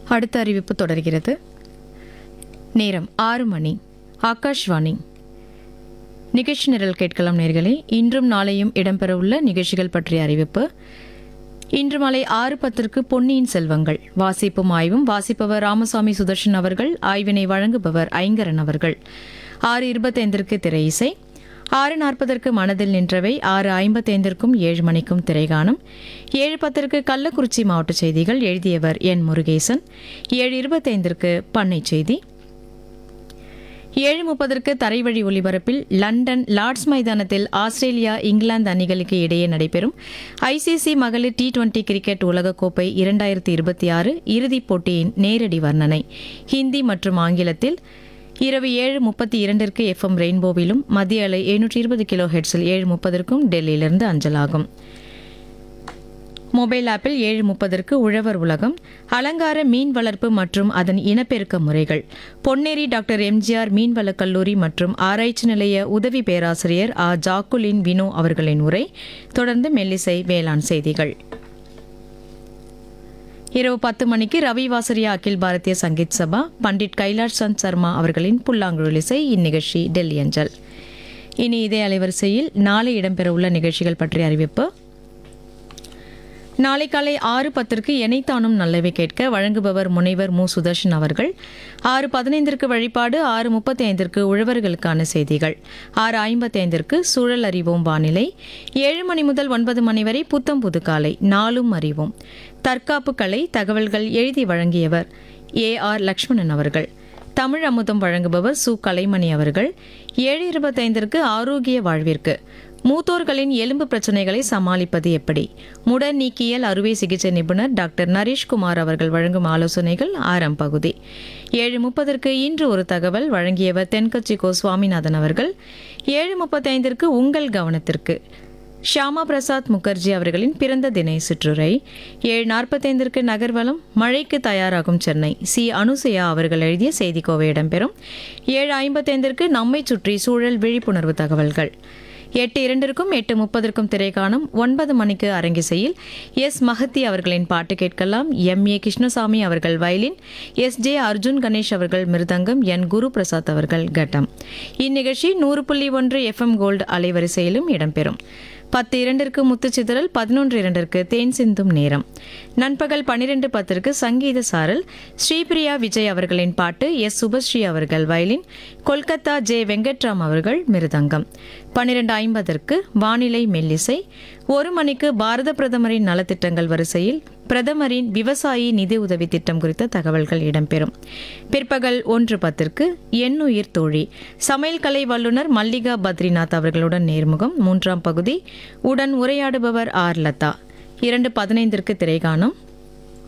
அடுத்த அறிவிப்பு தொடர்கிறது நேரம் ஆறு மணி ஆகாஷ்வாணி நிகழ்ச்சி நிரல் கேட்கலாம் நேர்களே இன்றும் நாளையும் இடம்பெறவுள்ள நிகழ்ச்சிகள் பற்றிய அறிவிப்பு இன்று மாலை ஆறு பத்திற்கு பொன்னியின் செல்வங்கள் வாசிப்பும் ஆய்வும் வாசிப்பவர் ராமசாமி சுதர்ஷன் அவர்கள் ஆய்வினை வழங்குபவர் ஐங்கரன் அவர்கள் ஆறு இருபத்தைந்திற்கு திரை இசை ஆறு நாற்பதற்கு மனதில் நின்றவை ஆறு ஐம்பத்தைந்திற்கும் ஏழு மணிக்கும் திரைகாணும் ஏழு பத்திற்கு கள்ளக்குறிச்சி மாவட்ட செய்திகள் எழுதியவர் என் முருகேசன் ஏழு இருபத்தைந்திற்கு பண்ணை செய்தி ஏழு முப்பதற்கு தரைவழி ஒலிபரப்பில் லண்டன் லார்ட்ஸ் மைதானத்தில் ஆஸ்திரேலியா இங்கிலாந்து அணிகளுக்கு இடையே நடைபெறும் ஐசிசி மகளிர் டி டுவெண்டி கிரிக்கெட் உலகக்கோப்பை இரண்டாயிரத்தி இருபத்தி ஆறு இறுதிப் போட்டியின் நேரடி வர்ணனை ஹிந்தி மற்றும் ஆங்கிலத்தில் இரவு ஏழு முப்பத்தி இரண்டிற்கு எஃப்எம் ரெயின்போவிலும் மத்திய அலை எழுநூற்றி இருபது கிலோ ஹெட்ஸில் ஏழு முப்பதற்கும் டெல்லியிலிருந்து அஞ்சலாகும் மொபைல் ஆப்பில் ஏழு முப்பதற்கு உழவர் உலகம் அலங்கார மீன் வளர்ப்பு மற்றும் அதன் இனப்பெருக்க முறைகள் பொன்னேரி டாக்டர் எம்ஜிஆர் மீன்வளக் கல்லூரி மற்றும் ஆராய்ச்சி நிலைய உதவி பேராசிரியர் ஆ ஜாக்குலின் வினோ அவர்களின் உரை தொடர்ந்து மெல்லிசை வேளாண் செய்திகள் இரவு பத்து மணிக்கு ரவி வாசரியா அகில் பாரதிய சங்கீத் சபா பண்டிட் கைலாஷ் சந்த் சர்மா அவர்களின் புல்லாங்குழல் இசை இந்நிகழ்ச்சி டெல்லி அஞ்சல் இனி இதே அலைவரிசையில் நாளை இடம்பெறவுள்ள நிகழ்ச்சிகள் பற்றிய அறிவிப்பு நாளை காலை ஆறு பத்திற்கு எனைத்தானும் நல்லவை கேட்க வழங்குபவர் முனைவர் மு சுதர்ஷன் அவர்கள் ஆறு பதினைந்திற்கு வழிபாடு ஆறு முப்பத்தி ஐந்திற்கு உழவர்களுக்கான செய்திகள் ஆறு ஐம்பத்தி ஐந்திற்கு சூழல் அறிவோம் வானிலை ஏழு மணி முதல் ஒன்பது மணி வரை புத்தம் புது காலை நாளும் அறிவோம் தற்காப்பு கலை தகவல்கள் எழுதி வழங்கியவர் ஏ ஆர் லக்ஷ்மணன் அவர்கள் தமிழ் அமுதம் வழங்குபவர் சு கலைமணி அவர்கள் ஏழு இருபத்தைந்திற்கு ஆரோக்கிய வாழ்விற்கு மூத்தோர்களின் எலும்பு பிரச்சனைகளை சமாளிப்பது எப்படி முட நீக்கியல் அறுவை சிகிச்சை நிபுணர் டாக்டர் நரேஷ்குமார் அவர்கள் வழங்கும் ஆலோசனைகள் ஆரம் பகுதி ஏழு முப்பதற்கு இன்று ஒரு தகவல் வழங்கியவர் தென்கட்சி கோ சுவாமிநாதன் அவர்கள் ஏழு முப்பத்தைந்திற்கு உங்கள் கவனத்திற்கு ஷியாமா பிரசாத் முகர்ஜி அவர்களின் பிறந்த தினை சுற்றுரை ஏழு நாற்பத்தைந்திற்கு நகர்வலம் மழைக்கு தயாராகும் சென்னை சி அனுசயா அவர்கள் எழுதிய செய்திக்கோவை இடம்பெறும் ஏழு ஐம்பத்தைந்திற்கு நம்மை சுற்றி சூழல் விழிப்புணர்வு தகவல்கள் எட்டு இரண்டிற்கும் எட்டு முப்பதற்கும் திரைக்காணும் ஒன்பது மணிக்கு அரங்கிசையில் எஸ் மஹத்தி அவர்களின் பாட்டு கேட்கலாம் எம் ஏ கிருஷ்ணசாமி அவர்கள் violin S J Arjun Ganesh அவர்கள் மிருதங்கம் என் குரு பிரசாத் அவர்கள் கட்டம் இந்நிகழ்ச்சி நூறு புள்ளி ஒன்று எஃப்எம் கோல்டு அலைவரிசையிலும் இடம்பெறும் பத்து இரண்டிற்கு முத்துச்சிதறல் பதினொன்று இரண்டிற்கு தேன் சிந்தும் நேரம் நண்பகல் பன்னிரெண்டு பத்திற்கு சங்கீத சாரல் ஸ்ரீபிரியா விஜய் அவர்களின் பாட்டு எஸ் சுபஸ்ரீ அவர்கள் வயலின் கொல்கத்தா ஜே வெங்கட்ராம் அவர்கள் மிருதங்கம் பன்னிரெண்டு ஐம்பதற்கு வானிலை மெல்லிசை ஒரு மணிக்கு பாரத பிரதமரின் நலத்திட்டங்கள் வரிசையில் பிரதமரின் விவசாயி நிதி உதவி திட்டம் குறித்த தகவல்கள் இடம்பெறும் பிற்பகல் ஒன்று பத்திற்கு எண்ணுயிர் தோழி சமையல் கலை வல்லுநர் மல்லிகா பத்ரிநாத் அவர்களுடன் நேர்முகம் மூன்றாம் பகுதி உடன் உரையாடுபவர் ஆர் லதா இரண்டு பதினைந்திற்கு திரைகாணும்